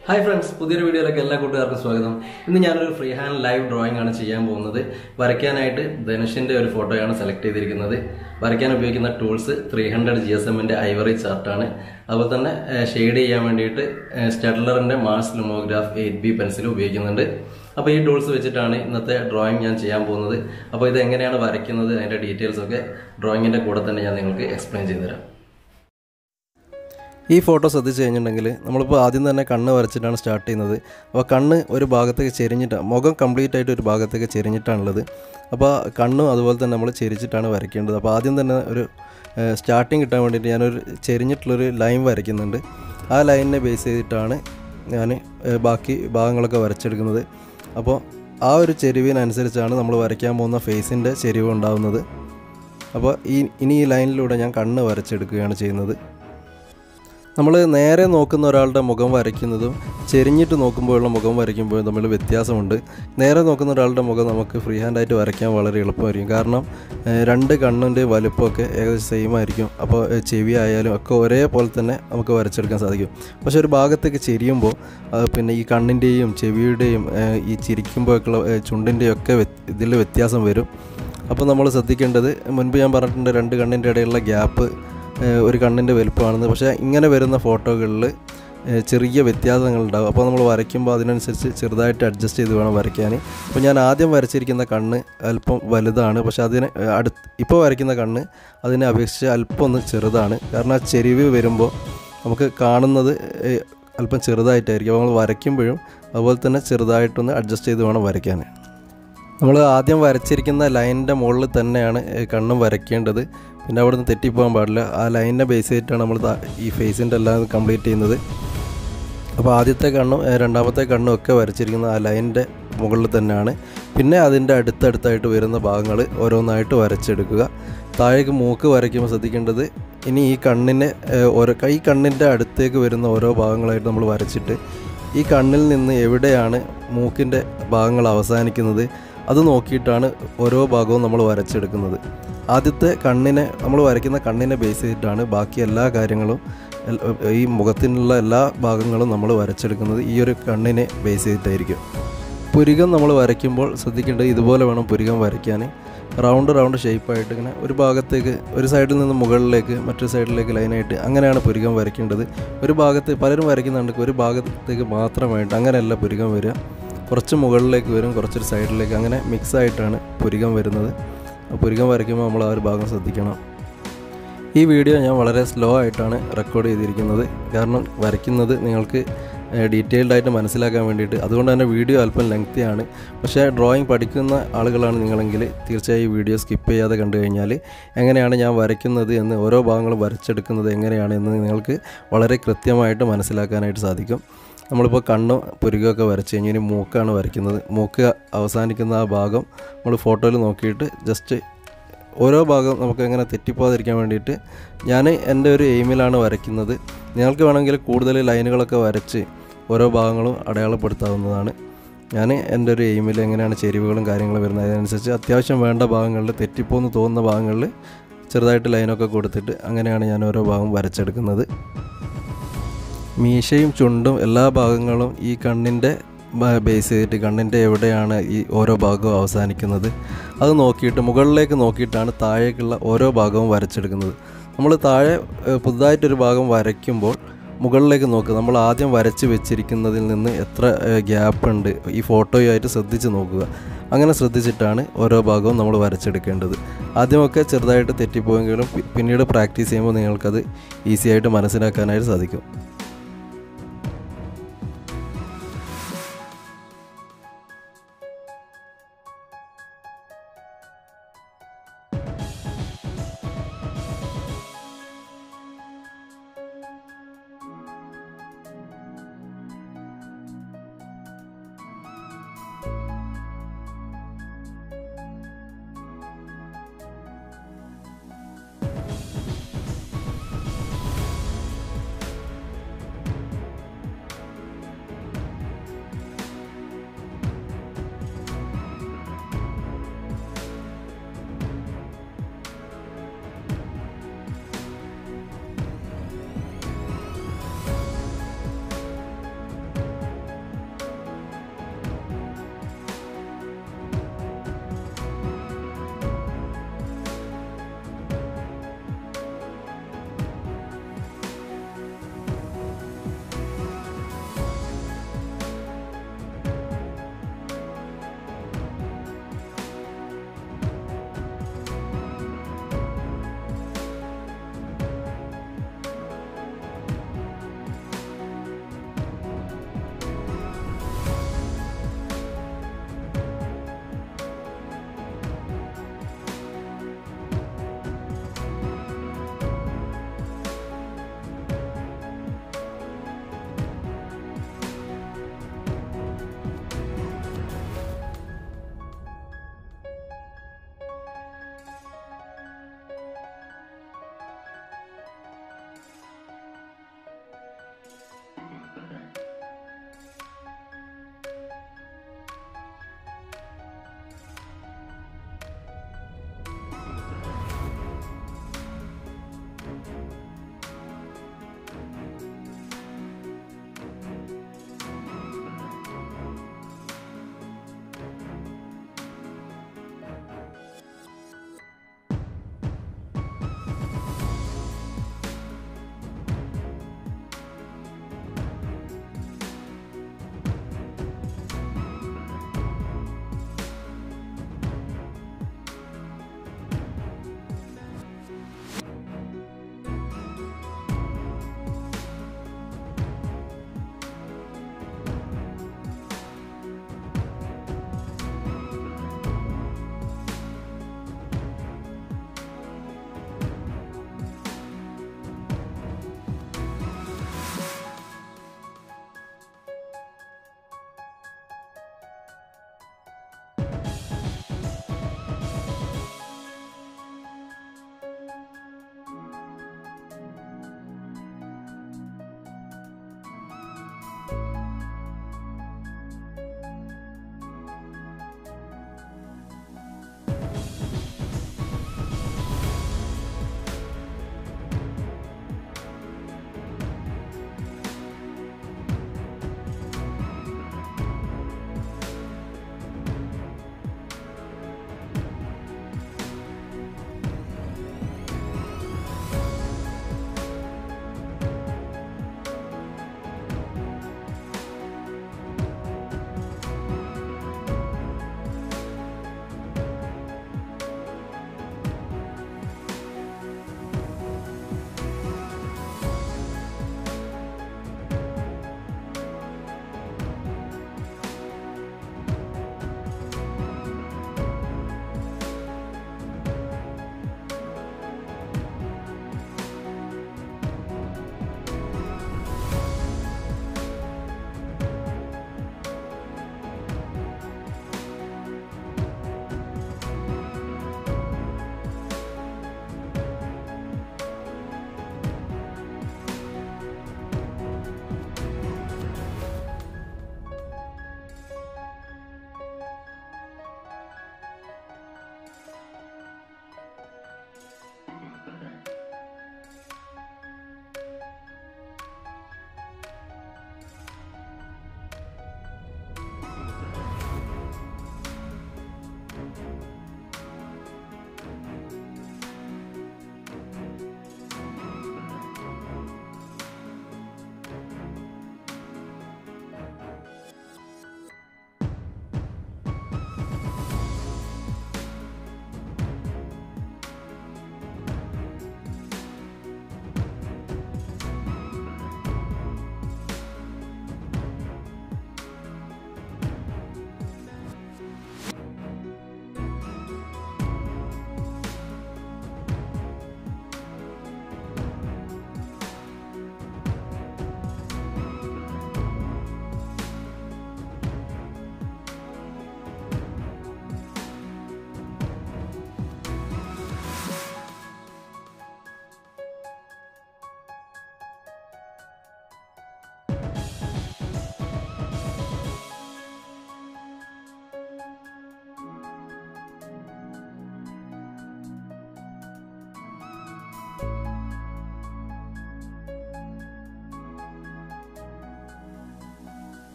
hi friends പുതിയൊരു വീഡിയോയിലേക്ക് എല്ലാ കൂട്ടുകാർക്കും സ്വാഗതം ഇന്ന് ഞാനൊരു ഫ്രീ ഹാൻഡ് ലൈവ് ഡ്രോയിങ് ആണ് ചെയ്യാൻ പോകുന്നത് വരയ്ക്കാനായിട്ട് ധനുഷിന്റെ ഒരു ഫോട്ടോയാണ് സെലക്ട് ചെയ്തിരിക്കുന്നത് വരയ്ക്കാൻ ഉപയോഗിക്കുന്ന tools three hundred G S എമ്മിന്റെ ഐവറി ചാർട്ടാണ് അതുപോലെ തന്നെ ഷെയ്ഡ് ചെയ്യാൻ വേണ്ടിയിട്ട് സ്റ്റെഡ്ലറിന്റെ Mars Lumograph eight B pencil ഉപയോഗിക്കുന്നുണ്ട് അപ്പോൾ ഈ ടൂൾസ് വെച്ചിട്ടാണ് ഇന്നത്തെ ഡ്രോയിങ് ഞാൻ ചെയ്യാൻ പോകുന്നത് അപ്പോൾ ഇത് എങ്ങനെയാണ് വരയ്ക്കുന്നത് അതിന്റെ ഡീറ്റെയിൽസ് ഒക്കെ ഡ്രോയിങ്ങിന്റെ കൂടെ തന്നെ ഞാൻ നിങ്ങൾക്ക് എക്സ്പ്ലെയിൻ ചെയ്തുതരാം ഈ ഫോട്ടോ ശ്രദ്ധിച്ച് കഴിഞ്ഞിട്ടുണ്ടെങ്കിൽ നമ്മളിപ്പോൾ ആദ്യം തന്നെ കണ്ണ് വരച്ചിട്ടാണ് സ്റ്റാർട്ട് ചെയ്യുന്നത് അപ്പോൾ കണ്ണ് ഒരു ഭാഗത്തേക്ക് ചെരിഞ്ഞിട്ട് മുഖം കംപ്ലീറ്റ് ആയിട്ട് ഒരു ഭാഗത്തേക്ക് ചെരിഞ്ഞിട്ടാണുള്ളത് അപ്പോൾ കണ്ണും അതുപോലെ തന്നെ നമ്മൾ ചെരിച്ചിട്ടാണ് വരയ്ക്കേണ്ടത് അപ്പോൾ ആദ്യം തന്നെ ഒരു സ്റ്റാർട്ടിങ് കിട്ടാൻ വേണ്ടിയിട്ട് ഞാനൊരു ചെരിഞ്ഞിട്ടുള്ളൊരു ലൈൻ വരയ്ക്കുന്നുണ്ട് ആ ലൈനിനെ ബേസ് ചെയ്തിട്ടാണ് ഞാൻ ബാക്കി ഭാഗങ്ങളൊക്കെ വരച്ചെടുക്കുന്നത് അപ്പോൾ ആ ഒരു ചെരിവിനനുസരിച്ചാണ് നമ്മൾ വരയ്ക്കാൻ പോകുന്ന ഫേസിൻ്റെ ചെരിവ് ഉണ്ടാകുന്നത് അപ്പോൾ ഈ ഇനി ഈ ലൈനിലൂടെ ഞാൻ കണ്ണ് വരച്ചെടുക്കുകയാണ് ചെയ്യുന്നത് നമ്മൾ നേരെ നോക്കുന്ന ഒരാളുടെ മുഖം വരയ്ക്കുന്നതും ചെരിഞ്ഞിട്ട് നോക്കുമ്പോഴുള്ള മുഖം വരയ്ക്കുമ്പോഴും തമ്മിൽ വ്യത്യാസമുണ്ട് നേരെ നോക്കുന്ന ഒരാളുടെ മുഖം നമുക്ക് ഫ്രീ ഹാൻഡായിട്ട് വരയ്ക്കാൻ വളരെ എളുപ്പമായിരിക്കും കാരണം ഏഹ്, രണ്ട് കണ്ണിൻ്റെ വലുപ്പമൊക്കെ ഏകദേശം സെയിം ആയിരിക്കും അപ്പോൾ ഏഹ്, ചെവി ആയാലും ഒക്കെ ഒരേപോലെ തന്നെ നമുക്ക് വരച്ചെടുക്കാൻ സാധിക്കും പക്ഷെ ഒരു ഭാഗത്തേക്ക് ചെരിയുമ്പോൾ അത് പിന്നെ ഈ കണ്ണിൻ്റെയും ചെവിയുടെയും ഏഹ്, ഈ ചിരിക്കുമ്പോഴൊക്കെയുള്ള ഏഹ്, ചുണ്ടിൻ്റെയും ഒക്കെ ഇതിൽ വ്യത്യാസം വരും അപ്പോൾ നമ്മൾ ശ്രദ്ധിക്കേണ്ടത് മുൻപ് ഞാൻ പറഞ്ഞിട്ടുണ്ട് രണ്ട് കണ്ണിൻ്റെ ഇടയിലുള്ള ഗ്യാപ്പ് ഏഹ് ഒരു കണ്ണിൻ്റെ വലുപ്പമാണെന്ന് പക്ഷേ ഇങ്ങനെ വരുന്ന ഫോട്ടോകളിൽ ഏഹ് ചെറിയ വ്യത്യാസങ്ങളുണ്ടാകും അപ്പോൾ നമ്മൾ വരയ്ക്കുമ്പോൾ അതിനനുസരിച്ച് ചെറുതായിട്ട് അഡ്ജസ്റ്റ് ചെയ്ത് വേണം വരയ്ക്കാൻ അപ്പോൾ ഞാൻ ആദ്യം വരച്ചിരിക്കുന്ന കണ്ണ് അല്പം വലുതാണ് പക്ഷേ അതിന് അടുത്ത് ഇപ്പോൾ വരയ്ക്കുന്ന കണ്ണ് അതിനെ അപേക്ഷിച്ച് അല്പം ഒന്ന് ചെറുതാണ് കാരണം ആ ചെരിവ് വരുമ്പോൾ നമുക്ക് കാണുന്നത് ഏഹ് അല്പം ചെറുതായിട്ടായിരിക്കും അപ്പോൾ നമ്മൾ വരയ്ക്കുമ്പോഴും അതുപോലെ തന്നെ ചെറുതായിട്ടൊന്ന് അഡ്ജസ്റ്റ് ചെയ്ത് വേണം വരയ്ക്കാൻ നമ്മൾ ആദ്യം വരച്ചിരിക്കുന്ന ലൈനിൻ്റെ മുകളിൽ തന്നെയാണ് ഏഹ് കണ്ണും വരയ്ക്കേണ്ടത് പിന്നെ അവിടെ നിന്ന് തെറ്റിപ്പോകാൻ പാടില്ല ആ ലൈനിനെ ബേസ് ചെയ്തിട്ടാണ് നമ്മൾ ദാ ഈ ഫേസിൻ്റെ എല്ലാം കംപ്ലീറ്റ് ചെയ്യുന്നത് അപ്പോൾ ആദ്യത്തെ കണ്ണും ഏഹ് രണ്ടാമത്തെ കണ്ണും ഒക്കെ വരച്ചിരിക്കുന്ന ആ ലൈനിൻ്റെ മുകളിൽ തന്നെയാണ് പിന്നെ അതിൻ്റെ അടുത്തടുത്തായിട്ട് വരുന്ന ഭാഗങ്ങൾ ഓരോന്നായിട്ട് വരച്ചെടുക്കുക താഴേക്ക് മൂക്ക് വരയ്ക്കുമ്പോൾ ശ്രദ്ധിക്കേണ്ടത് ഇനി ഈ കണ്ണിനെ ഏഹ് ഓരോ ഈ കണ്ണിൻ്റെ അടുത്തേക്ക് വരുന്ന ഓരോ ഭാഗങ്ങളായിട്ട് നമ്മൾ വരച്ചിട്ട് ഈ കണ്ണിൽ നിന്ന് എവിടെയാണ് മൂക്കിൻ്റെ ഭാഗങ്ങൾ അവസാനിക്കുന്നത് അത് നോക്കിയിട്ടാണ് ഓരോ ഭാഗവും നമ്മൾ വരച്ചെടുക്കുന്നത് ആദ്യത്തെ കണ്ണിനെ നമ്മൾ വരയ്ക്കുന്ന കണ്ണിനെ ബേസ് ചെയ്തിട്ടാണ് ബാക്കി എല്ലാ കാര്യങ്ങളും എൽ- ഈ മുഖത്തിനുള്ള എല്ലാ ഭാഗങ്ങളും നമ്മൾ വരച്ചെടുക്കുന്നത് ഈ ഒരു കണ്ണിനെ ബേസ് ചെയ്തിട്ടായിരിക്കും പുരികം നമ്മൾ വരയ്ക്കുമ്പോൾ ശ്രദ്ധിക്കേണ്ടത് ഇതുപോലെ വേണം പുരികം വരയ്ക്കാൻ റൗണ്ട് റൗണ്ട് ഷേപ്പായിട്ട് ഇങ്ങനെ ഒരു ഭാഗത്തേക്ക് ഒരു സൈഡിൽ നിന്ന് മുകളിലേക്ക് മറ്റൊരു സൈഡിലേക്ക് ലൈനായിട്ട് അങ്ങനെയാണ് പുരികം വരയ്ക്കേണ്ടത് ഒരു ഭാഗത്ത് പലരും വരയ്ക്കുന്നുണ്ട് ഒരു ഭാഗത്തേക്ക് മാത്രമായിട്ട് അങ്ങനെയല്ല പുരികം വരിക കുറച്ച് മുകളിലേക്ക് വരും കുറച്ചൊരു സൈഡിലേക്ക് അങ്ങനെ മിക്സ് ആയിട്ടാണ് പുരികം വരുന്നത് ആ പുരികം വരയ്ക്കുമ്പോൾ നമ്മൾ ആ ഒരു ഭാഗം ശ്രദ്ധിക്കണം ഈ വീഡിയോ ഞാൻ വളരെ സ്ലോ ആയിട്ടാണ് റെക്കോർഡ് ചെയ്തിരിക്കുന്നത് കാരണം വരയ്ക്കുന്നത് നിങ്ങൾക്ക് ഡീറ്റെയിൽഡ് ആയിട്ട് മനസ്സിലാക്കാൻ വേണ്ടിയിട്ട് അതുകൊണ്ട് തന്നെ വീഡിയോ അല്പം ലെങ്തിയാണ് പക്ഷേ ഡ്രോയിങ് പഠിക്കുന്ന ആളുകളാണ് നിങ്ങളെങ്കിൽ തീർച്ചയായും ഈ വീഡിയോ സ്കിപ്പ് ചെയ്യാതെ കണ്ടു കഴിഞ്ഞാൽ എങ്ങനെയാണ് ഞാൻ വരയ്ക്കുന്നത് എന്ന് ഓരോ ഭാഗങ്ങളും വരച്ചെടുക്കുന്നത് എങ്ങനെയാണ് എന്ന് നിങ്ങൾക്ക് വളരെ കൃത്യമായിട്ട് മനസ്സിലാക്കാനായിട്ട് സാധിക്കും നമ്മളിപ്പോൾ കണ്ണും പുരുകമൊക്കെ വരച്ച് കഴിഞ്ഞ് ഇനി മൂക്കാണ് വരയ്ക്കുന്നത് മൂക്ക് അവസാനിക്കുന്ന ആ ഭാഗം നമ്മൾ ഫോട്ടോയിൽ നോക്കിയിട്ട് ജസ്റ്റ് ഓരോ ഭാഗം നമുക്ക് എങ്ങനെ തെറ്റിപ്പോകാതിരിക്കാൻ വേണ്ടിയിട്ട് ഞാൻ എൻ്റെ ഒരു എയിമിലാണ് വരയ്ക്കുന്നത് നിങ്ങൾക്ക് വേണമെങ്കിൽ കൂടുതൽ ലൈനുകളൊക്കെ വരച്ച് ഓരോ ഭാഗങ്ങളും അടയാളപ്പെടുത്താവുന്നതാണ് ഞാൻ എൻ്റെ ഒരു എയിമിൽ എങ്ങനെയാണ് ചെരിവുകളും കാര്യങ്ങളും വരുന്നത് അതിനനുസരിച്ച് അത്യാവശ്യം വേണ്ട ഭാഗങ്ങളിൽ തെറ്റിപ്പോന്ന് തോന്നുന്ന ഭാഗങ്ങളിൽ ചെറുതായിട്ട് ലൈനൊക്കെ കൊടുത്തിട്ട് അങ്ങനെയാണ് ഞാൻ ഓരോ ഭാഗം വരച്ചെടുക്കുന്നത് മീശയും ചുണ്ടും എല്ലാ ഭാഗങ്ങളും ഈ കണ്ണിൻ്റെ ബേസ് ചെയ്തിട്ട് കണ്ണിൻ്റെ എവിടെയാണ് ഈ ഓരോ ഭാഗവും അവസാനിക്കുന്നത് അത് നോക്കിയിട്ട് മുകളിലേക്ക് നോക്കിയിട്ടാണ് താഴേക്കുള്ള ഓരോ ഭാഗവും വരച്ചെടുക്കുന്നത് നമ്മൾ താഴെ ഏഹ്, പുതുതായിട്ടൊരു ഭാഗം വരയ്ക്കുമ്പോൾ മുകളിലേക്ക് നോക്കുക നമ്മൾ ആദ്യം വരച്ച് വെച്ചിരിക്കുന്നതിൽ നിന്ന് എത്ര ഗ്യാപ്പ് ഉണ്ട് ഈ ഫോട്ടോയുമായിട്ട് ശ്രദ്ധിച്ച് നോക്കുക അങ്ങനെ ശ്രദ്ധിച്ചിട്ടാണ് ഓരോ ഭാഗവും നമ്മൾ വരച്ചെടുക്കേണ്ടത് ആദ്യമൊക്കെ ചെറുതായിട്ട് തെറ്റിപ്പോയെങ്കിലും പി- പിന്നീട് പ്രാക്ടീസ് ചെയ്യുമ്പോൾ നിങ്ങൾക്കത് ഈസി ആയിട്ട് മനസ്സിലാക്കാനായിട്ട് സാധിക്കും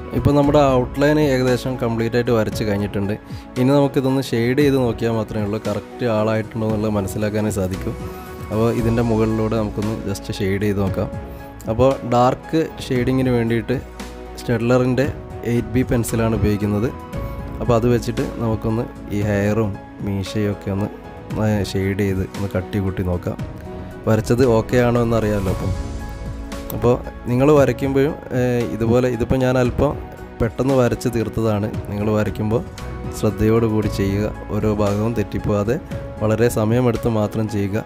ഇപ്പോൾ നമ്മുടെ ഔട്ട്ലൈൻ ഏകദേശം കംപ്ലീറ്റ് ആയിട്ട് വരച്ച് കഴിഞ്ഞിട്ടുണ്ട് ഇനി നമുക്കിതൊന്ന് ഷെയ്ഡ് ചെയ്ത് നോക്കിയാൽ മാത്രമേ ഉള്ളൂ കറക്റ്റ് ആളായിട്ടുണ്ടോ എന്നുള്ളത് മനസ്സിലാക്കാനേ സാധിക്കും അപ്പോൾ ഇതിൻ്റെ മുകളിലൂടെ നമുക്കൊന്ന് ജസ്റ്റ് ഷെയ്ഡ് ചെയ്ത് നോക്കാം അപ്പോൾ ഡാർക്ക് ഷെയ്ഡിങ്ങിന് വേണ്ടിയിട്ട് സ്റ്റെഡ്ലറിൻ്റെ എയ്റ്റ് ബി പെൻസിലാണ് ഉപയോഗിക്കുന്നത് അപ്പോൾ അത് വെച്ചിട്ട് നമുക്കൊന്ന് ഈ ഹെയറും മീശയും ഒക്കെ ഒന്ന് ഷെയ്ഡ് ചെയ്ത് ഒന്ന് കട്ടി കൂട്ടി നോക്കാം വരച്ചത് ഓക്കെ ആണോ എന്നറിയാമല്ലോ അപ്പം അപ്പോൾ നിങ്ങൾ വരയ്ക്കുമ്പോഴും ഏഹ്, ഇതുപോലെ ഇതിപ്പോൾ ഞാൻ അല്പം പെട്ടെന്ന് വരച്ച് തീർത്തതാണ് നിങ്ങൾ വരയ്ക്കുമ്പോൾ ശ്രദ്ധയോടുകൂടി ചെയ്യുക ഓരോ ഭാഗവും തെറ്റിപ്പോവാതെ വളരെ സമയമെടുത്ത് മാത്രം ചെയ്യുക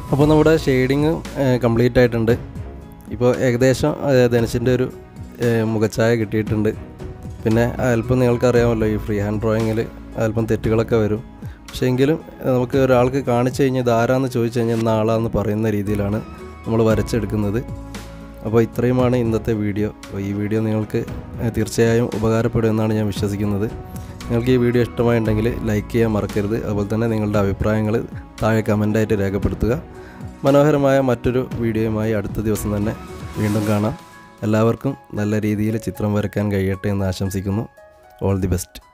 അപ്പോൾ നമ്മുടെ ഷെയ്ഡിങ് കംപ്ലീറ്റ് ആയിട്ടുണ്ട് ഇപ്പോൾ ഏകദേശം ഏഹ്, ധനുഷിൻ്റെ ഒരു ഏഹ്, മുഖച്ഛായ കിട്ടിയിട്ടുണ്ട് പിന്നെ അല്പം നിങ്ങൾക്കറിയാമല്ലോ ഈ ഫ്രീ ഹാൻഡ് ഡ്രോയിങ്ങിൽ അല്പം തെറ്റുകളൊക്കെ വരും പക്ഷേ എങ്കിലും ഏഹ്, നമുക്ക് ഒരാൾക്ക് കാണിച്ചു കഴിഞ്ഞാൽ ഇത് ആരാന്ന് ചോദിച്ചു കഴിഞ്ഞാൽ ഇന്ന ആളാന്ന് പറയുന്ന രീതിയിലാണ് നമ്മൾ വരച്ചെടുക്കുന്നത് അപ്പോൾ ഇത്രയുമാണ് ഇന്നത്തെ വീഡിയോ അപ്പോൾ ഈ വീഡിയോ നിങ്ങൾക്ക് ഏഹ്, തീർച്ചയായും ഉപകാരപ്പെടുമെന്നാണ് ഞാൻ വിശ്വസിക്കുന്നത് നിങ്ങൾക്ക് ഈ വീഡിയോ ഇഷ്ടമായിട്ടുണ്ടെങ്കിൽ ലൈക്ക് ചെയ്യാൻ മറക്കരുത് അതുപോലെ തന്നെ നിങ്ങളുടെ അഭിപ്രായങ്ങൾ താഴെ കമൻ്റായിട്ട് രേഖപ്പെടുത്തുക മനോഹരമായ മറ്റൊരു വീഡിയോയുമായി അടുത്ത ദിവസം തന്നെ വീണ്ടും കാണാം എല്ലാവർക്കും നല്ല രീതിയിൽ ചിത്രം വരയ്ക്കാൻ കഴിയട്ടെ എന്ന് ആശംസിക്കുന്നു ഓൾ ദി ബെസ്റ്റ്